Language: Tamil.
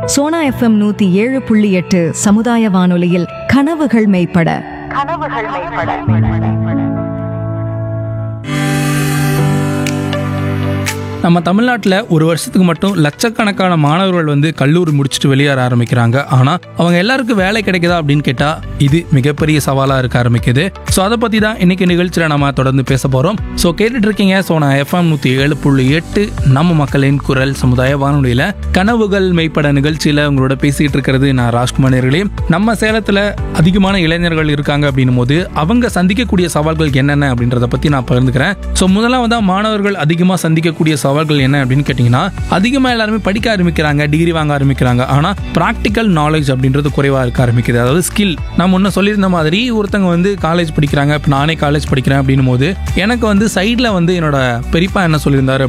சோனா எஃப்எம் நூத்தி ஏழு புள்ளி எட்டு சமுதாய வானொலியில் கனவுகள் மெய்ப்பட கனவுகள் மேம்பட நம்ம தமிழ்நாட்டில் ஒரு வருஷத்துக்கு மட்டும் லட்சக்கணக்கான மாணவர்கள் வந்து கல்லூரி முடிச்சுட்டு வெளியேற ஆரம்பிக்கிறாங்க ஆனால் அவங்க எல்லாருக்கும் வேலை கிடைக்குதா அப்படின்னு கேட்டால் இது மிகப்பெரிய சவாலாக இருக்க ஆரம்பிக்குது ஸோ அதை பற்றி தான் இன்னைக்கு நிகழ்ச்சியில் நம்ம தொடர்ந்து பேச போகிறோம் ஸோ கேட்டுட்டு இருக்கீங்க ஸோ நான் எஃப்எம் நூற்றி ஏழு புள்ளி எட்டு நம்ம மக்களின் குரல் சமுதாய வானொலியில் கனவுகள் மெய்ப்பட நிகழ்ச்சியில் உங்களோட பேசிகிட்டு இருக்கிறது நான் ராஜ்குமார் நேயர்களே நம்ம சேலத்தில் அதிகமான இளைஞர்கள் இருக்காங்க அப்படின்னும் போது அவங்க சந்திக்கக்கூடிய சவால்கள் என்னென்ன அப்படின்றத பற்றி நான் பகிர்ந்துக்கிறேன் ஸோ முதலாவதா மாணவர்கள் அதிகமாக சந்திக்கக்கூடிய சவால்கள் என்ன அப்படின்னு கேட்டிங்கன்னா அதிகமாக எல்லாருமே படிக்க ஆரம்பிக்கிறாங்க டிகிரி வாங்க ஆரம்பிக்கிறாங்க ஆனால் ப்ராக்டிக்கல் நாலேஜ் அப்படின்றது குறைவாக இருக்க ஆரம்பிக்குது அதாவது ஸ்கில் நான் முன்ன சொல்லியிருந்த மாதிரி ஒருத்தங்க வந்து காலேஜ் படிக்கிறாங்க இப்போ நானே காலேஜ் படிக்கிறேன் அப்படின்னும் போது எனக்கு வந்து சைடில் வந்து என்னோட பெரியப்பா என்ன சொல்லியிருந்தாரு